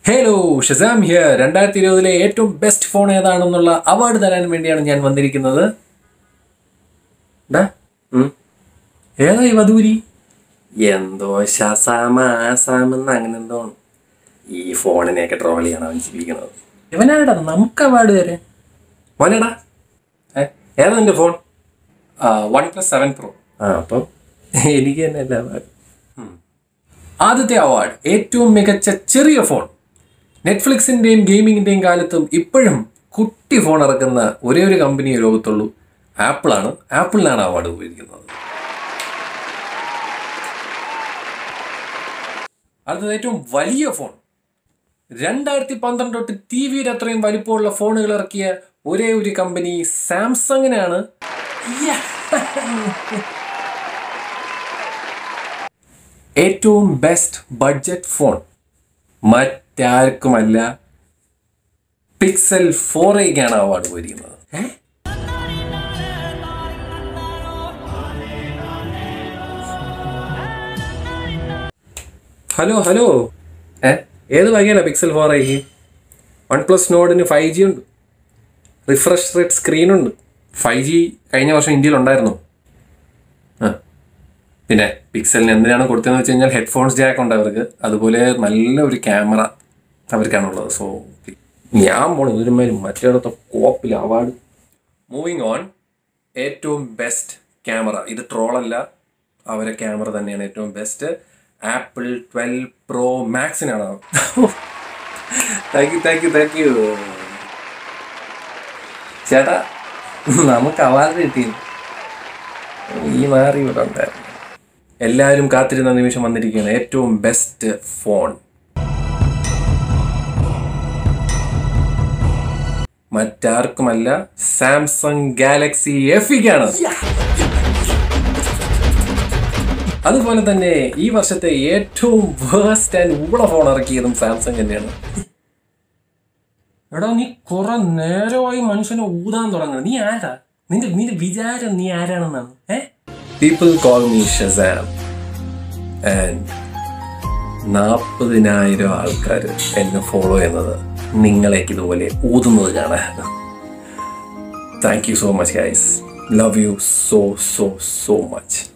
Hello Shazam here രണ്ടായിരത്തി ഇരുപതിലെ ഏറ്റവും ബെസ്റ്റ് ഫോൺ ഏതാണെന്നുള്ള അവാർഡ് തരാൻ വേണ്ടിയാണ് ഞാൻ വന്നിരിക്കുന്നത് ഡാ, ഉം. ഏതാ ഈ വധൂരി എന്തോ ഷസാമ ആസാമെന്ന് അങ്ങനെ എന്തോ ആണ്. ഈ ഫോണിനെയൊക്കെ ട്രോൾ ചെയ്യണം അവൻ ജീവിക്കുന്നത് ഇവനാടാ നമുക്ക് അവാർഡ് തരാൻ മോനേടാ ഏ ഏതാ നിന്റെ phone OnePlus seven pro ആ അപ്പം എനിക്ക് തന്നെ അല്ല അവാർഡ് ആദ്യത്തെ അവാർഡ് ഏറ്റവും മികച്ച ചെറിയ ഫോൺ നെറ്റ്ഫ്ലിക്സിന്റെയും ഗെയിമിങ്ങിന്റെയും കാലത്തും ഇപ്പോഴും കുട്ടി ഫോൺ ഇറക്കുന്ന ഒരേ ഒരു കമ്പനിയെ ലോകത്തുള്ളൂ ആപ്പിളാണ് ആപ്പിളിനാണ് അവാർഡ് പോയിരിക്കുന്നത് അടുത്തത് ഏറ്റവും വലിയ ഫോൺ രണ്ടായിരത്തി പന്ത്രണ്ട് തൊട്ട് ടി വിയുടെ അത്രയും വലിപ്പമുള്ള ഫോണുകൾ ഇറക്കിയ ഒരേ ഒരു കമ്പനി സാംസങ്ങിനാണ് ഏറ്റവും ബെസ്റ്റ് ബഡ്ജറ്റ് ഫോൺ മറ്റാർക്കുമല്ല പിക്സൽ ഫോർ എക്കാണ് അവാർഡ് പോയിരിക്കുന്നത് ഏ? ഹലോ ഹലോ ഏ ഏത് വകയല്ല പിക്സൽ ഫോർ ഐക്ക് വൺ പ്ലസ് നോഡിന് ഫൈവ് ജി ഉണ്ട് റിഫ്രഷ് റേറ്റ് സ്ക്രീനുണ്ട് ഫൈവ് ജി കഴിഞ്ഞ വർഷം ഇന്ത്യയിൽ ഉണ്ടായിരുന്നു ആ പിന്നെ പിക്സലിന് എന്തിനാണ് കൊടുത്തതെന്ന് വെച്ച് കഴിഞ്ഞാൽ ഹെഡ്ഫോൺസ് ജാക്ക് ഉണ്ട് അവർക്ക് അതുപോലെ നല്ല ഒരു ക്യാമറ അവർക്കാണുള്ളത് സോ ഞാൻ പോണു ഇതിന്മേലും മറ്റേടത്തെ കോപ്പിൽ അവാർഡ് മൂവിങ് ഓൺ ഏറ്റവും ബെസ്റ്റ് ക്യാമറ ഇത് ട്രോളല്ല അവരെ ക്യാമറ തന്നെയാണ് ഏറ്റവും ബെസ്റ്റ് ആപ്പിൾ ട്വൽവ് പ്രോ മാക്സിനാണ് thank you thank you thank you ചേട്ടാ നമുക്ക് അവാർഡ് കിട്ടി ഈ മാറി ഇവിടെ ഉണ്ടായിരുന്നു എല്ലാവരും കാത്തിരുന്ന നിമിഷം വന്നിരിക്കുകയാണ് ഏറ്റവും ബെസ്റ്റ് ഫോൺ മറ്റാർക്കുമല്ല സാംസങ് ഗാലക്സി എഫിക്കാണ് അതുപോലെ തന്നെ ഈ വർഷത്തെ ഏറ്റവും വേസ്റ്റ് ആൻഡ് ഊള ഫോൺ ഇറക്കിയതും സാംസങ് തന്നെയാണ് എടാ നീ കുറെ നേരമായി മനുഷ്യനെ ഊതാൻ തുടങ്ങുന്നത് നീ ആരാ നിന്റെ നിന്റെ വിചാരം നീ ആരാണെന്നാണ് ഏ people call me Shazam and നാൽപ്പതിനായിരം ആൾക്കാർ എന്നെ ഫോളോ ചെയ്യുന്നത് നിങ്ങളേക്ക് ഇതുപോലെ ഊതുന്നത് കാണാൻ thank you so much guys love you so so so much